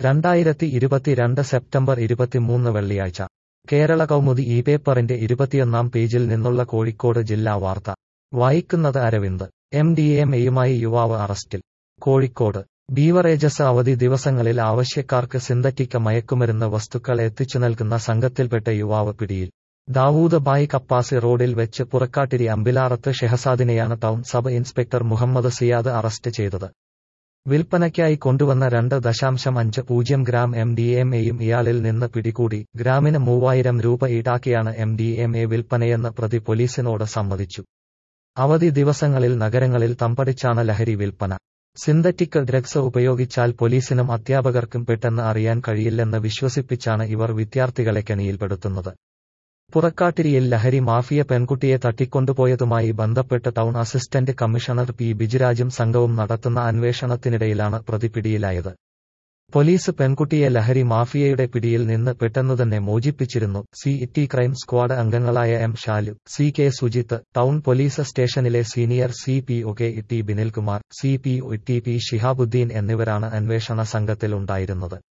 രണ്ടായിരത്തി ഇരുപത്തിരണ്ട് സെപ്റ്റംബർ ഇരുപത്തിമൂന്ന് വെള്ളിയാഴ്ച കേരള കൗമുദി ഈ പേപ്പറിന്റെ ഇരുപത്തിയൊന്നാം പേജിൽ നിന്നുള്ള കോഴിക്കോട് ജില്ലാ വാർത്ത വായിക്കുന്നത് അരവിന്ദ് എം ഡി എം എയുമായി യുവാവ് അറസ്റ്റിൽ കോഴിക്കോട് ബീവറേജസ് അവധി ദിവസങ്ങളിൽ ആവശ്യക്കാർക്ക് സിന്തറ്റിക് മയക്കുമരുന്ന് വസ്തുക്കൾ എത്തിച്ചു നൽകുന്ന സംഘത്തിൽപ്പെട്ട യുവാവ് പിടിയിൽ ദാവൂദ് ബായ് കപ്പാസി റോഡിൽ വെച്ച് പുറക്കാട്ടിരി അമ്പിലാറത്ത് ഷെഹസാദിനെയാണ് town sub inspector Muhammad Siyad arrest ചെയ്തത് വിൽപ്പനയ്ക്കായി കൊണ്ടുവന്ന രണ്ട് ദശാംശം അഞ്ച് പൂജ്യം ഗ്രാം എം ഡി എം എയും ഇയാളിൽ നിന്ന് പിടികൂടി ഗ്രാമിന് മൂവായിരം രൂപ ഈടാക്കിയാണ് എം ഡി എം എ വിൽപ്പനയെന്ന് പ്രതി പോലീസിനോട് സമ്മതിച്ചു അവധി ദിവസങ്ങളിൽ നഗരങ്ങളിൽ തമ്പടിച്ചാണ് ലഹരി വിൽപ്പന സിന്തറ്റിക് ഡ്രഗ്സ് ഉപയോഗിച്ചാൽ പോലീസിനും അധ്യാപകർക്കും പെട്ടെന്ന് അറിയാൻ കഴിയില്ലെന്ന് വിശ്വസിപ്പിച്ചാണ് ഇവർ വിദ്യാർത്ഥികളെ കെണിയിൽപ്പെടുത്തുന്നത് പുറക്കാട്ടിരിയിൽ ലഹരി മാഫിയ പെൺകുട്ടിയെ തട്ടിക്കൊണ്ടുപോയതുമായി ബന്ധപ്പെട്ട് ടൗൺ അസിസ്റ്റന്റ് കമ്മീഷണർ പി ബിജുരാജും സംഘവും നടത്തുന്ന അന്വേഷണത്തിനിടയിലാണ് പ്രതി പിടിയിലായത് പോലീസ് പെൺകുട്ടിയെ ലഹരി മാഫിയയുടെ പിടിയിൽ നിന്ന് പെട്ടെന്നുതന്നെ മോചിപ്പിച്ചിരുന്നു സി ടി ക്രൈം സ്ക്വാഡ് അംഗങ്ങളായ M Shalu C K Sujith town police സ്റ്റേഷനിലെ senior C P O K T Binilkumar C P O T P Shihabuddin എന്നിവരാണ് അന്വേഷണ സംഘത്തിൽ ഉണ്ടായിരുന്നത്